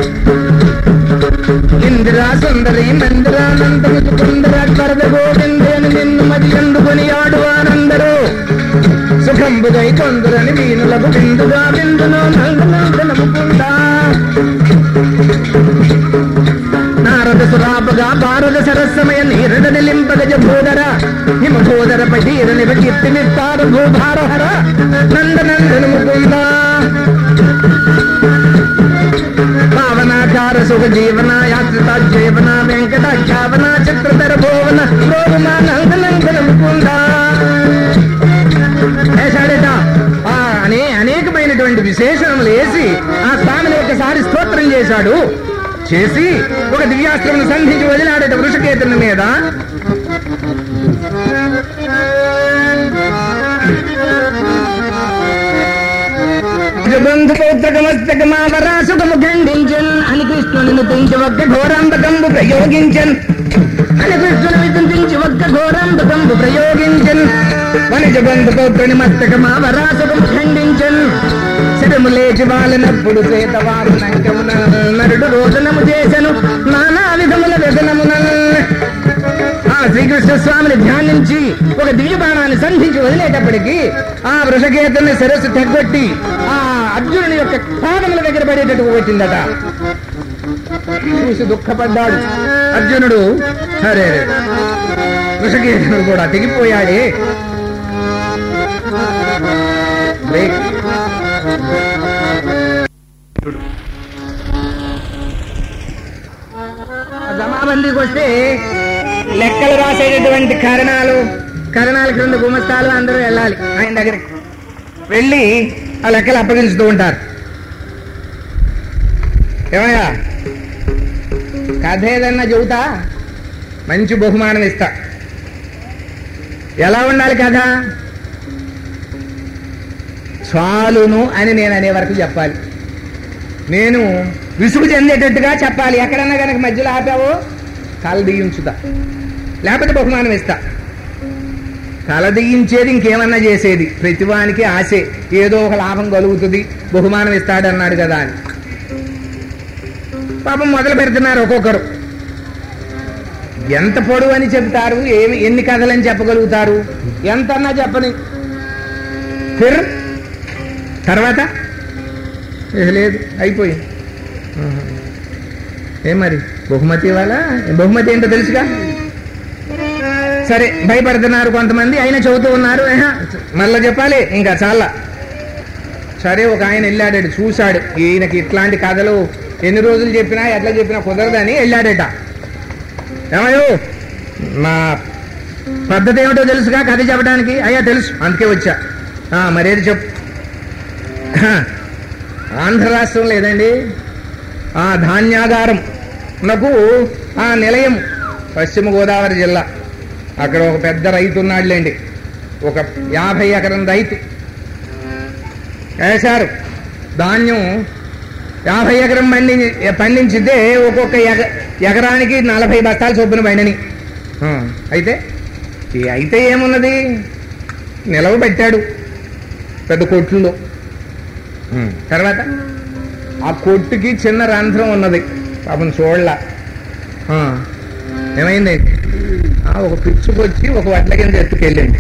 ఇందిరా సుందరి మందిర నందముచు కొందర వరద గోవిందయని నిన్ను మరి ఎందుకొని ఆడువారందరూ సుఖంబుదై కొందరని వీణులకు విందుగా విందునో నంద నందనము పొంద నారద సురాపగా భారత సరస్సమయ నీరడ నిలింపగజ భూధర హిమ భూధర పటీర నివ కీర్తి నిస్తార భూభారహర నంద నందన ముకుంద భావనాకార సుఖ జీవన యాత్రిత జీవన వెంకట ఖ్యావన చిత్రధర భువన రోగుమ నంద నందన ముకుంద వేశాడట ఆ అనే అనేకమైనటువంటి విశేషణములు వేసి ఆ స్వామిని ఒకసారి స్తోత్రం చేశాడు చేసి ఒక దివ్యాస్త్రమును సంధించి వదిలాడట వృషకేతుని మీద బంధు పౌత్రకమస్తకమావరాసుకము ఖండించన్ అని కృష్ణుడు రావణుని తెంచి ఒక్క ఘోరాంబకంబు ప్రయోగించన్ అని కృష్ణుని విచించి ఒక్క ఘోరాంబకంబు ప్రయోగించన్ వనిజ బంధు పౌత్రుని మస్తకమా వరాసుకం ఖండించన్ శరము లేచి వాలినప్పుడు శ్వేతవారు నంకమున నరుడు రోదనము చేసెను నానా విధముల వ్యసనమున ఆ శ్రీకృష్ణ స్వామిని ధ్యానించి ఒక దివ్యబాణాన్ని సంధించి వదిలేటప్పటికి ఆ వృషకేతుని శిరస్సు తెగ్గొట్టి ఆ అర్జునుని యొక్క పాదముల దగ్గర పడేటట్టు వచ్చిందట చూసి దుఃఖపడ్డాడు అర్జునుడు అరే వృషకేతుడు కూడా తెగిపోయాడే బ్రేక్. జమాబందీకి వస్తే లెక్కలు రాసేటటువంటి కరణాలు కరణాల క్రింద గుమస్తాలు అందరూ వెళ్ళాలి ఆయన దగ్గరికి వెళ్ళి ఆ లెక్కలు అప్పగించుతూ ఉంటారు ఏమయ్యా కథ ఏదన్నా చెబుతా మంచి బహుమానం ఇస్తా ఎలా ఉండాలి కథ చాలును అని నేను అనే వరకు చెప్పాలి నేను విసుగు చెందేటట్టుగా చెప్పాలి ఎక్కడన్నా కనుక మధ్యలో ఆపావో తలదీయించుతా లేకపోతే బహుమానం ఇస్తా తలదీయించేది ఇంకేమన్నా చేసేది ప్రతివానికి ఆశే ఏదో ఒక లాభం కలుగుతుంది బహుమానం ఇస్తాడన్నాడు కదా అని పాపం మొదలు పెడుతున్నారు ఒక్కొక్కరు ఎంత పొడవు అని చెప్తారు ఏమి ఎన్ని కథలని చెప్పగలుగుతారు ఎంతన్నా చెప్పని ఫిర్ తర్వాత ఏ లేదు అయిపోయింది ఆహా. ఏం మరి బహుమతి ఇవ్వాలా బహుమతి ఏంటో తెలుసుగా సరే భయపడుతున్నారు కొంతమంది అయినా చెబుతూ ఉన్నారు ఏహ, మళ్ళా చెప్పాలి ఇంకా చాలా సరే ఒక ఆయన వెళ్ళాడట చూశాడు ఈయనకి ఇట్లాంటి కథలు ఎన్ని రోజులు చెప్పినా ఎట్లా చెప్పినా కుదరదని వెళ్ళాడట ఏమయ్యో మా పద్ధతి ఏమిటో తెలుసుగా కథ చెప్పడానికి అయ్యా తెలుసు అందుకే వచ్చా ఆ, మరేది చెప్పు ఆంధ్ర రాష్ట్రం లేదండి ఆ ధాన్యాగారం నాకు ఆ నిలయం పశ్చిమ గోదావరి జిల్లా అక్కడ ఒక పెద్ద రైతు ఉన్నాడులేండి ఒక యాభై ఎకరం రైతు వేశారు ధాన్యం యాభై ఎకరం పండి పండించితే ఒక్కొక్క ఎక ఎకరానికి నలభై బస్తాలు చొప్పున పండని ఆ, అయితే ఈ అయితే ఏమున్నది నిలవ పెట్టాడు పెద్ద కొట్లలో ఉం, తర్వాత ఆ కొట్టుకి చిన్న రంధ్రం ఉన్నది పాపం చూడలా ఆ, ఏమైంది ఆ, ఒక పిచ్చుకొచ్చి ఒక వడ్ల కింద ఎత్తుకెళ్ళింది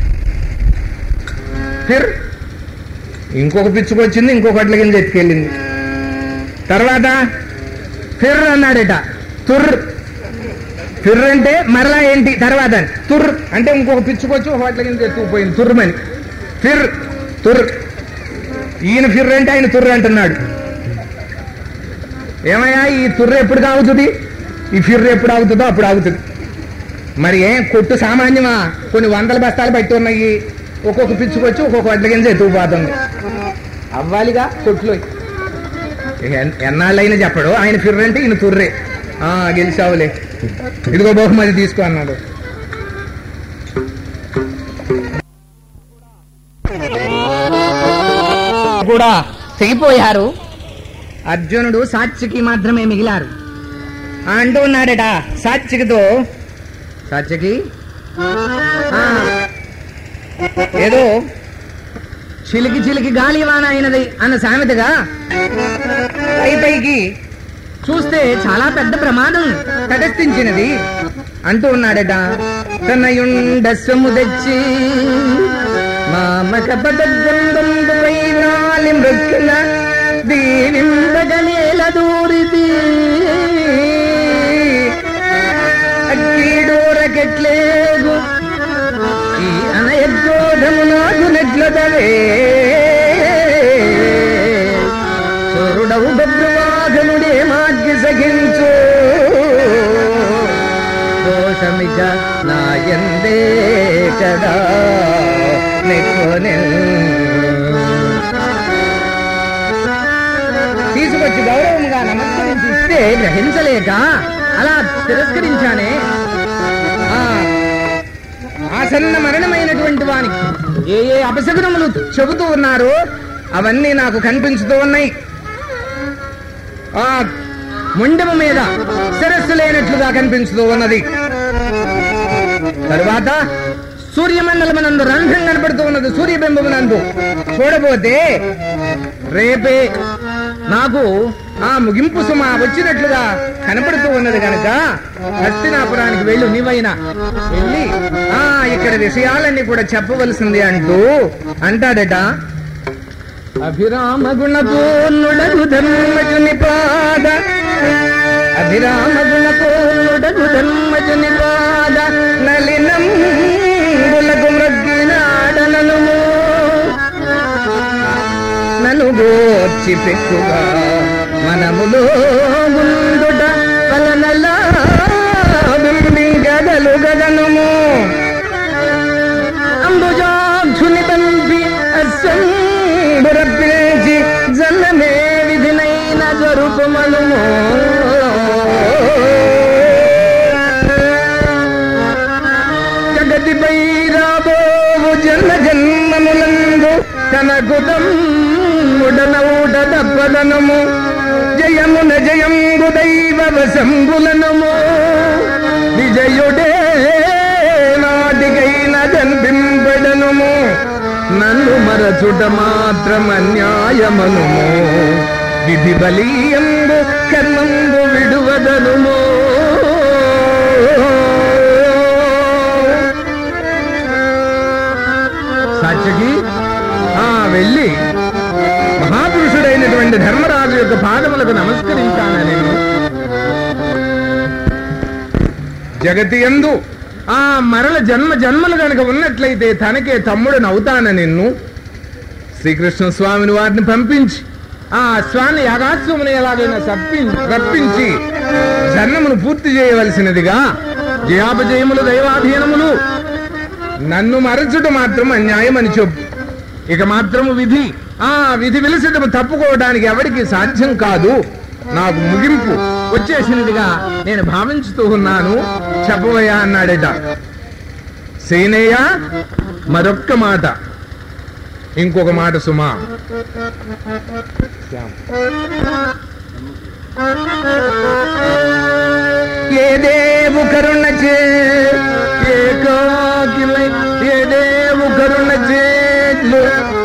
ఫిర్ ఇంకొక పిచ్చుకొచ్చింది ఇంకొక వడ్ల కింద ఎత్తుకెళ్ళింది తర్వాత ఫిర్ అన్నాడట తుర్ ఫిర్ అంటే మరలా ఏంటి తర్వాత తుర్ అంటే ఇంకొక పిచ్చుకొచ్చి ఒక వడ్ల కింద ఎత్తుకుపోయింది తుర్రమని ఫిర్ తుర్ ఈయన ఫిర్ అంటే ఆయన తుర్రు అంటున్నాడు ఏమయ్యా ఈ తుర్రు ఎప్పుడు ఆగుతుంది ఈ ఫిర్రు ఎప్పుడు ఆగుతుందో అప్పుడు ఆగుతుంది మరి ఏం కొట్టు సామాన్యమా కొన్ని వందల బస్తాలు బట్టి ఉన్నాయి ఒక్కొక్క పిచ్చుకొచ్చి ఒక్కొక్క వడ్ల కింద ఎత్తుకుపోతుంది అవ్వాలిగా కొట్టులో ఎన్- ఎన్నాళ్ళైనా చెప్పడు ఆయన ఫిర్రు అంటే ఈయన తుర్రే ఆ గెలిచావులే ఇదిగో బహుమతి తీసుకో అన్నాడు కూడా తెగిపోయారు అర్జునుడు సాత్వికి మాత్రమే మిగిలారు ఆ అంటూ ఉన్నాడట సాత్వికితో సాత్వికి ఆ, ఏదో చిలికి చిలికి గాలివాన అయినది అన్న సామెతగా పై పైకి చూస్తే చాలా పెద్ద ప్రమాదం తటస్థించినది అంటూ ఉన్నాడట తనయుండస్వము తెచ్చి మామక పదద్వందంబు వైరాలి మృక్కుల దీవింబగనేల దూరితి అక్కీడోరకెట్లేదు ఈ అనయద్రోధము నాకు నెగ్లదవే చోరుడవు బబ్రువాహనుడే మాగ్గి సగించు దోషమిక నాయందే కదా నెక్కునే తీసుకొచ్చి గౌరవంగా నమస్కరించి ఇస్తే గ్రహించలేక అలా తిరస్కరించానే ఆ ఆసన్న మరణమైనటువంటి వానికి ఏ ఏ అపశకునములు చెబుతూ ఉన్నారో అవన్నీ నాకు కనిపించుతూ ఉన్నాయి ఆ ముండము మీద శిరస్సు లేనట్లుగా కనిపించుతూ ఉన్నది తరువాత సూర్యమండలమనందు రంధ్రం కనపడుతూ ఉన్నది సూర్యబింబమునందు చూడబోతే రేపే నాకు ఆ ముగింపు సుమ వచ్చినట్లుగా కనపడుతూ ఉన్నది కనుక హస్తినాపురానికి వెళ్ళు నీవైనా వెళ్ళి ఆ ఇక్కడ విషయాలన్నీ కూడా చెప్పవలసింది అంటూ అంటాడట అభిరామ గుణపూర్ణుడగు ధర్మజుని పాద అభిరామ గుణపూర్ణుడగు ధర్మజుని పాద నలినం గులకు మృగ్గినాడనను నన్ను గోర్చి పెక్కుగా మనములో ముందుట వలనలా బింబింగదలు గగనము అంబుజాక్షుని పంపి అసంబురపించి జల్లమే విధినైన జరుపుమనుము జగతిపై రాబోవు జన్మ జన్మములందు తనకు తమ్ముడనౌట తప్పదనము జయమున జయంబు దైవ వశంబులనము విజయుడే నాటికైన జన్బింబడనుము నన్ను మరచుట మాత్రం అన్యాయమనుము విధి బలీయంబు కర్మంబు విడువదనుము సాక్షికి ఆ వెళ్ళి మహాపురుషుడైనటువంటి ధర్మరాజు యొక్క పాదములకు నమస్కరించాను నేను జగతి ఎందు ఆ మరల జన్మ జన్మలు గనుక ఉన్నట్లయితే తనకే తమ్ముడు నవ్వుతాన నిన్ను శ్రీకృష్ణ స్వామిని వారిని పంపించి ఆ స్వామి యాగాశ్వముని ఎలాగైనా సప్పించి రప్పించి జన్మమును పూర్తి చేయవలసినదిగా జయాపజయములు దైవాధీనములు నన్ను మరచుట మాత్రం అన్యాయం అని చెప్పు ఇక మాత్రము విధి ఆ విధి విలసటము తప్పుకోవడానికి ఎవరికి సాధ్యం కాదు నాకు ముగింపు వచ్చేసినదిగా నేను భావించుతూ ఉన్నాను చెప్పవయ్యా అన్నాడట సేనయ్య మరొక్క మాట ఇంకొక మాట సుమా ఏ దేవు కరుణ చే ఏకాకిలై ఏ దేవు కరుణ చేట్లు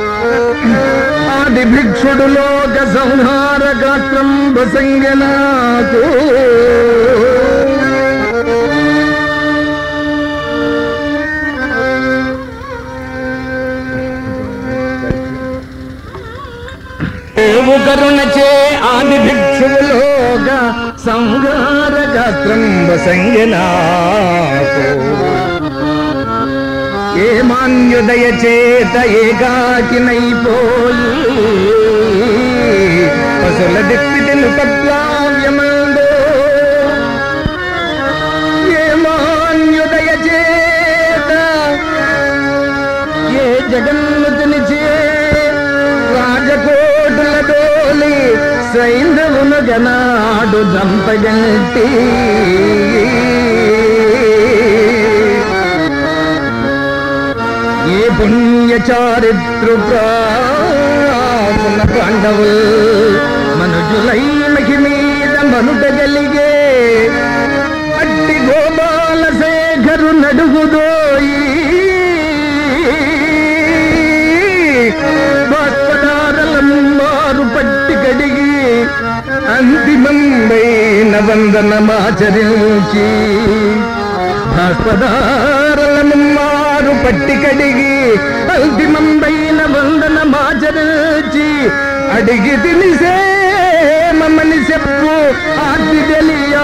ఆది భిక్షుడు లోక సంహార గాత్రం బసంగనాకు దేవు కరుణ చే ఆది భిక్షువులోక సంహార గాత్రం బసంగనాకు ఏ మాన్యుదయ చేత ఏకాకినైపోయి పశుల దిప్పిదిను పద్లావ్యమందో ఏ మాన్యుదయ చేత ఏ జగన్నుతుని చే రాజకోటుల డోలి సైంధవును గనాడు జంపగంటి ఏ పుణ్య చారిత్రు ప్రాపున పాండవుల్ మనుజులై మహి మీద మనుట గలిగే అట్టి గోపాల శేఖరు నడుగుదోయి బాష్పదారలమ్మారు పట్టి కడిగి అంతిమంబైన వందనమాచరించి భాస్పదారలమ్మారు పట్టి కడిగి అంతిమంబైన వందనమాచరించి అడిగి తినిసే మమ్మని చెప్పు ఆది తెలియా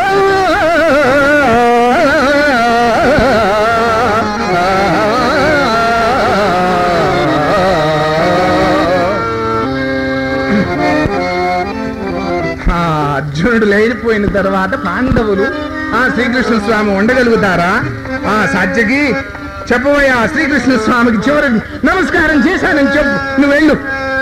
ఆ అర్జునుడు లేడిపోయిన తర్వాత పాండవులు ఆ శ్రీకృష్ణ స్వామి ఉండగలుగుతారా ఆ సాధ్యకి చెప్పబోయా శ్రీకృష్ణ స్వామికి చివరి నమస్కారం చేశానని చెప్పు నువ్వు వెళ్ళు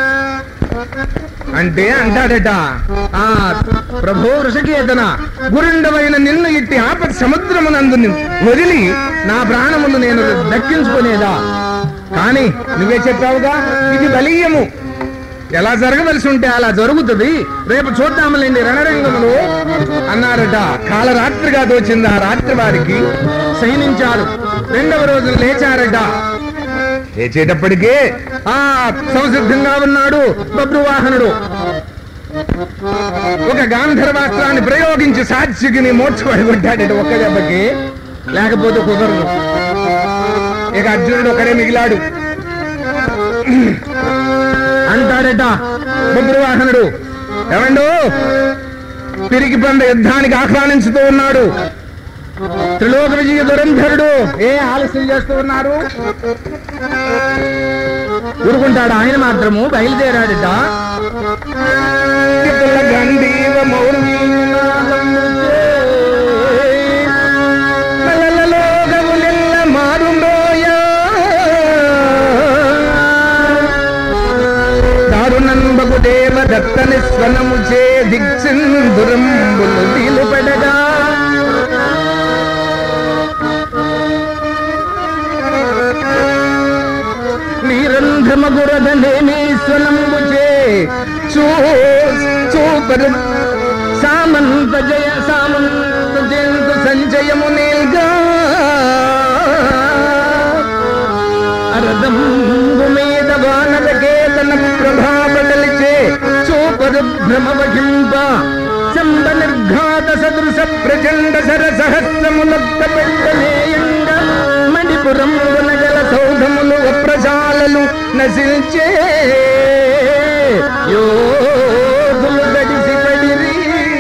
అంటే అంటాడట ఆ ప్రభో వృషకేతన గురుండవైన నిన్ను ఇట్టి ఆపత్ సముద్రమునందు వదిలి నా ప్రాణములు నేను దక్కించుకునేదా కానీ నువ్వే చెప్పావుగా ఇది బలీయము ఎలా జరగవలసి ఉంటే అలా జరుగుతుంది రేపు చూద్దాములేండి రణరంగములు అన్నారట కాలరాత్రిగా దోచింది ఆ రాత్రి వారికి శయనించారు రెండవ రోజు లేచారట లేచేటప్పటికే ఆ సంసిద్ధంగా ఉన్నాడు బబ్రువాహనుడు ఒక గాంధర్వాస్త్రాన్ని ప్రయోగించి సాక్షికి మోడ్చుకొని కొట్టాడట ఒక్క దెబ్బకి లేకపోతే కుదరదు ఇక అర్జునుడు ఒకడే మిగిలాడు అంటాడట బబ్రువాహనుడు ఏమండు తిరిగి పంద యుద్ధానికి ఆహ్వానించుతూ ఉన్నాడు త్రిలోక విజయ దురంధరుడు ఏ ఆలస్యం చేస్తూ ఉన్నారు ఊరుకుంటాడు ఆయన మాత్రము బయలుదేరాడట గంధీవ మౌర్మీలోకములెల్ల మారుండోయా దారుణంబకు దేవ దత్తని స్వనము చే దిక్సిందురంబులు నిలుపడగా నీరంధ్రమగురదనేమీశ్వనంబు చే చూ చూపరు సామంత జయ సామంత జయంతు సంజయము నీల్గా అరదంబు మీద వానరకేతన ప్రభాపటలిచే చూపరు భ్రమవహింప చండ నిర్ఘాత సదృశ ప్రచండ సర సహస్రములొక్క పెట్టలేయంగ మణిపురం గల సౌధములు అప్రజాలలు నశించే యోధులు గడిసి పడిరి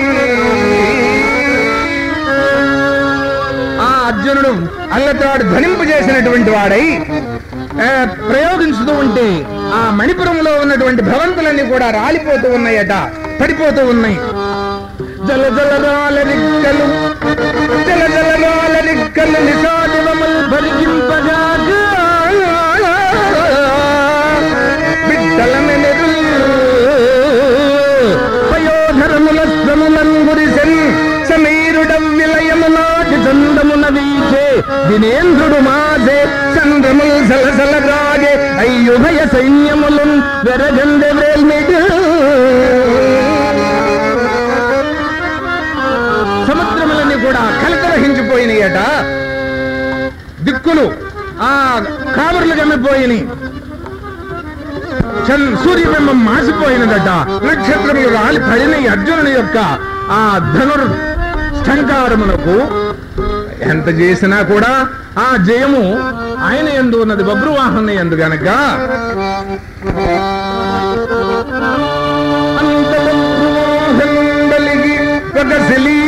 ఆ అర్జునుడు అల్లతాడు ధ్వనింపు చేసినటువంటి వాడై ఆ, ప్రయోగించుతూ ఉంటే ఆ మణిపురంలో ఉన్నటువంటి భవంతులన్నీ కూడా రాలిపోతూ ఉన్నాయట పడిపోతూ ఉన్నాయి జల జల రాల రిక్కలు జల జల రాల రిక్కలు నిసాదివములు భరిగింపగాగా బిడ్డలమెనెరు పయోధరముల శ్రములంగురిసెన్ సమీరుడ విలయము నాటి చందమున వీచే దినేంద్రుడు మాసే చంద్రముల్ సలసల రాగే అయ్యుభయ సైన్యములు వెరగందె వేల్మిడు సముద్రములన్నీ కూడా కలకలహించిపోయినాయట దిక్కులు ఆ కావరులు గమ్మిపోయినాయి చన్- సూర్యబింబం మాసిపోయినదట నక్షత్రములు రాలి పడిన ఈ అర్జునుని యొక్క ఆ ధనుర్ స్టంకారమునకు ఎంత చేసినా కూడా ఆ జయము ఆయన ఎందు ఉన్నది బబ్రువాహన ఎందు గనక అంత బబ్రువాహనం బలిగి ఒక శిలీ